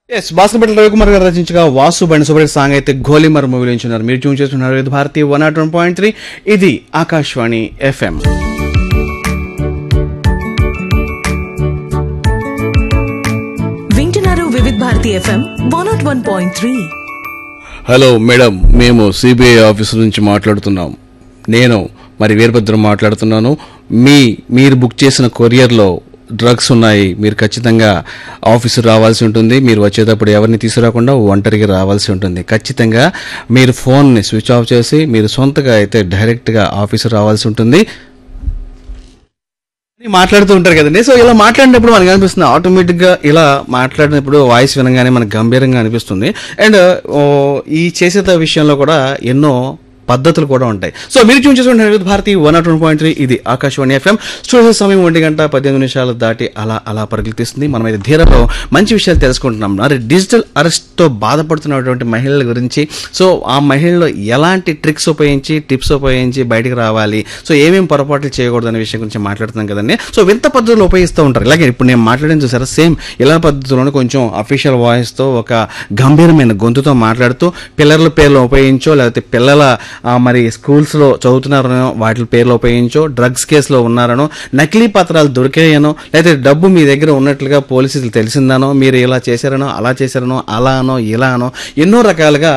yes basketball Ravikumar గారు రచించగా వాసు బండి Subrahmanya song అయితే గోలిమర్ మూవీలో ఉంచున్నారు మీరు చూన్ చేస్తున్నారు ఇది Bharati one not one point three ఇది ఆకాశవాణి ఎఫ్ఎం వింటున్నారు Vividh Bharati FM one not one point three hello madam మేము సిబిఐ ఆఫీస్ నుంచి మాట్లాడుతున్నాం నేను మరి వీరభద్రం మాట్లాడుతున్నాను మీ మీరు బుక్ చేసిన కొరియర్లో డ్రగ్స్ ఉన్నాయి మీరు ఖచ్చితంగా ఆఫీసు రావాల్సి ఉంటుంది మీరు వచ్చేటప్పుడు ఎవరిని తీసుకురాకుండా ఒంటరిగా రావాల్సి ఉంటుంది ఖచ్చితంగా మీరు ఫోన్ని స్విచ్ ఆఫ్ చేసి మీరు సొంతగా అయితే డైరెక్ట్గా ఆఫీసు రావాల్సి ఉంటుంది అని మాట్లాడుతూ ఉంటారు కదండి సో ఇలా మాట్లాడినప్పుడు మనకు అనిపిస్తుంది ఆటోమేటిక్ గా ఇలా మాట్లాడినప్పుడు వాయిస్ వినగానే మనకు గంభీరంగా అనిపిస్తుంది అండ్ ఈ చేసేత విషయంలో కూడా ఎన్నో పద్ధతులు కూడా ఉంటాయి సో మీరు చూసి చూసుకుంటున్నారు Vividh Bharati one not one point three ఇది ఆకాశవాణి ఎఫ్ఎం స్టూడియో సమయం ఒంటి గంట పద్దెనిమిది నిమిషాలు దాటి అలా అలా పరిగెత్తిస్తుంది మనం అయితే ధీరలో మంచి విషయాలు తెలుసుకుంటున్నాం మరి డిజిటల్ అరెస్ట్తో బాధపడుతున్నటువంటి మహిళల గురించి సో ఆ మహిళలు ఎలాంటి ట్రిక్స్ ఉపయోగించి టిప్స్ ఉపయోగించి బయటికి రావాలి సో ఏమేమి పొరపాట్లు చేయకూడదు అనే విషయం గురించి మాట్లాడుతున్నాం కదండి సో వింత పద్ధతులు ఉపయోగిస్తూ ఉంటారు ఇలాగే ఇప్పుడు నేను మాట్లాడిన చూసారా సేమ్ ఇలా పద్ధతిలోనే కొంచెం అఫీషియల్ వాయిస్తో ఒక గంభీరమైన గొంతుతో మాట్లాడుతూ పిల్లల పేర్లు ఉపయోగించో లేకపోతే పిల్లల ఆ, మరి స్కూల్స్లో చదువుతున్నారనో వాటి పేర్లు ఉపయోగించో డ్రగ్స్ కేసులో ఉన్నారనో నకిలీ పత్రాలు దొరికాయనో లేకపోతే డబ్బు మీ దగ్గర ఉన్నట్లుగా పోలీసులు తెలిసిందనో మీరు ఇలా చేశారనో అలా చేశారనో అలానో ఇలానో ఎన్నో రకాలుగా